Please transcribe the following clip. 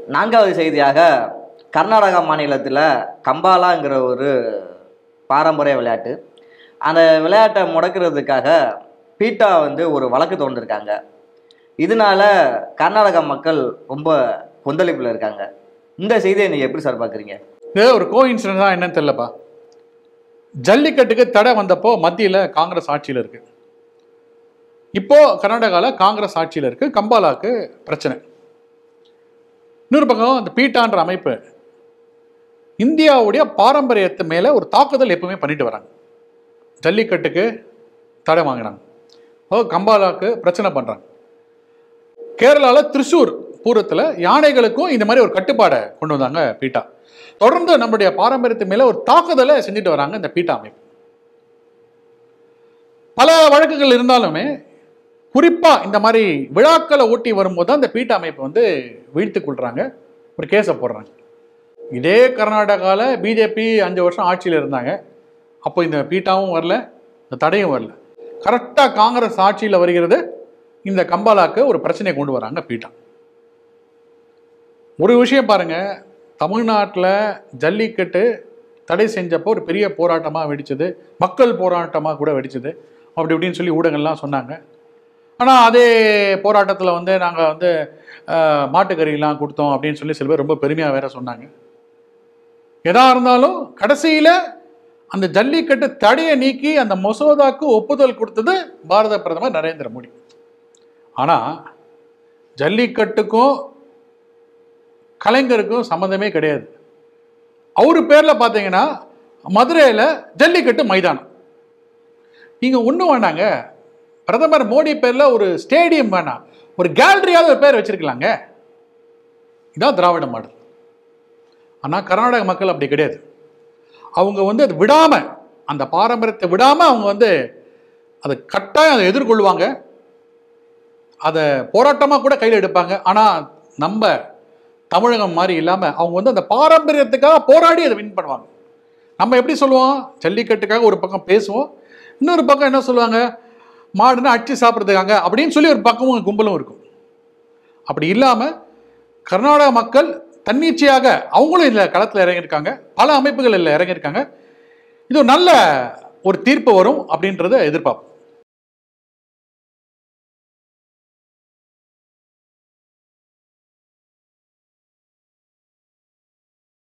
நான்காவது செய்தியாக கர்நாடகா மாநிலத்தில் கம்பாலாங்கிற ஒரு பாரம்பரிய விளையாட்டு அந்த விளையாட்டை முடக்கிறதுக்காக பீட்டா வந்து ஒரு வழக்கு தோன்றிருக்காங்க இதனால கர்நாடக மக்கள் ரொம்ப கொந்தளிப்பில் இருக்காங்க இந்த செய்தியை நீங்கள் எப்படி சார் பார்க்குறீங்க இது ஒரு கோ இன்சிடென்ட் என்னன்னு தெரியலப்பா ஜல்லிக்கட்டுக்கு தடை வந்தப்போ மத்தியில் காங்கிரஸ் ஆட்சியில் இருக்கு இப்போ கர்நாடகாவில் காங்கிரஸ் ஆட்சியில் இருக்கு கம்பாலாக்கு பிரச்சனை இன்னொரு பக்கம் இந்த பீட்டான்ற அமைப்பு இந்தியாவுடைய பாரம்பரியத்து மேலே ஒரு தாக்குதல் எப்பவுமே பண்ணிட்டு வராங்க ஜல்லிக்கட்டுக்கு தடை வாங்கினாங்க ஓ கம்பாலாக்கு பிரச்சனை பண்ணுறாங்க கேரளாவில் திருச்சூர் பூரத்தில் யானைகளுக்கும் இந்த மாதிரி ஒரு கட்டுப்பாடை கொண்டு வந்தாங்க பீட்டா தொடர்ந்து நம்முடைய பாரம்பரியத்து மேல ஒரு தாக்குதலை செஞ்சுட்டு வராங்க இந்த பீட்டா அமைப்பு பல வழக்குகள் இருந்தாலுமே குறிப்பா இந்த மாதிரி விழாக்களை ஓட்டி வரும்போது தான் இந்த பீட்டா அமைப்பு வந்து வீழ்த்து கொள்றாங்க ஒரு கேஸை போடுறாங்க இதே கர்நாடகாவில் பிஜேபி அஞ்சு வருஷம் ஆட்சியில் இருந்தாங்க அப்போ இந்த பீட்டாவும் வரல இந்த தடையும் வரல கரெக்டாக காங்கிரஸ் ஆட்சியில் வருகிறது இந்த கம்பாலாக்கு ஒரு பிரச்சனையை கொண்டு வராங்க பீட்டா ஒரு விஷயம் பாருங்க தமிழ்நாட்டில் ஜல்லிக்கட்டு தடை செஞ்சப்போ ஒரு பெரிய போராட்டமாக வெடிச்சது மக்கள் போராட்டமாக கூட வெடிச்சது அப்படி இப்படின்னு சொல்லி ஊடகங்கள்லாம் சொன்னாங்க ஆனால் அதே போராட்டத்தில் வந்து நாங்கள் வந்து அஹ், மாட்டுக்கறியெல்லாம் கொடுத்தோம் அப்படின்னு சொல்லி சில பேர் ரொம்ப பெருமையாக வேற சொன்னாங்க எதா இருந்தாலும் கடைசியில் அந்த ஜல்லிக்கட்டு தடையை நீக்கி அந்த மசோதாக்கு ஒப்புதல் கொடுத்தது பாரத பிரதமர் நரேந்திர மோடி ஆனால் ஜல்லிக்கட்டுக்கும் கலைஞருக்கும் சம்மந்தமே கிடையாது அவர் பேரில் பார்த்தீங்கன்னா மதுரையில் ஜல்லிக்கட்டு மைதானம் நீங்கள் ஒன்றும் வேண்டாங்க பிரதமர் மோடி பேரில் ஒரு ஸ்டேடியம் வேணாம் ஒரு கேலரியாவது ஒரு பேர் வச்சிருக்கலாங்க இதான் திராவிட மாடல் ஆனால் கர்நாடக மக்கள் அப்படி கிடையாது அவங்க வந்து அது விடாமல் அந்த பாரம்பரியத்தை விடாமல் அவங்க வந்து அதை கட்டாயம் அதை எதிர்கொள்வாங்க அதை போராட்டமாக கூட கையில் எடுப்பாங்க ஆனால் நம்ம தமிழகம் மாதிரி இல்லாமல் அவங்க வந்து அந்த பாரம்பரியத்துக்காக போராடி அதை வின் பண்ணுவாங்க நம்ம எப்படி சொல்லுவோம் ஜல்லிக்கட்டுக்காக ஒரு பக்கம் பேசுவோம் இன்னொரு பக்கம் என்ன சொல்லுவாங்க மாடுன்னா அடிச்சு சாப்பிட்றதுக்காங்க அப்படின்னு சொல்லி ஒரு பக்கமும் கும்பலும் இருக்கும் அப்படி இல்லாமல் கர்நாடக மக்கள் தன்னிச்சையாக அவங்களும் இதில் களத்தில் இறங்கியிருக்காங்க பல அமைப்புகள் இதில் இறங்கியிருக்காங்க இது ஒரு நல்ல ஒரு தீர்ப்பு வரும் அப்படின்றத எதிர்பார்ப்போம்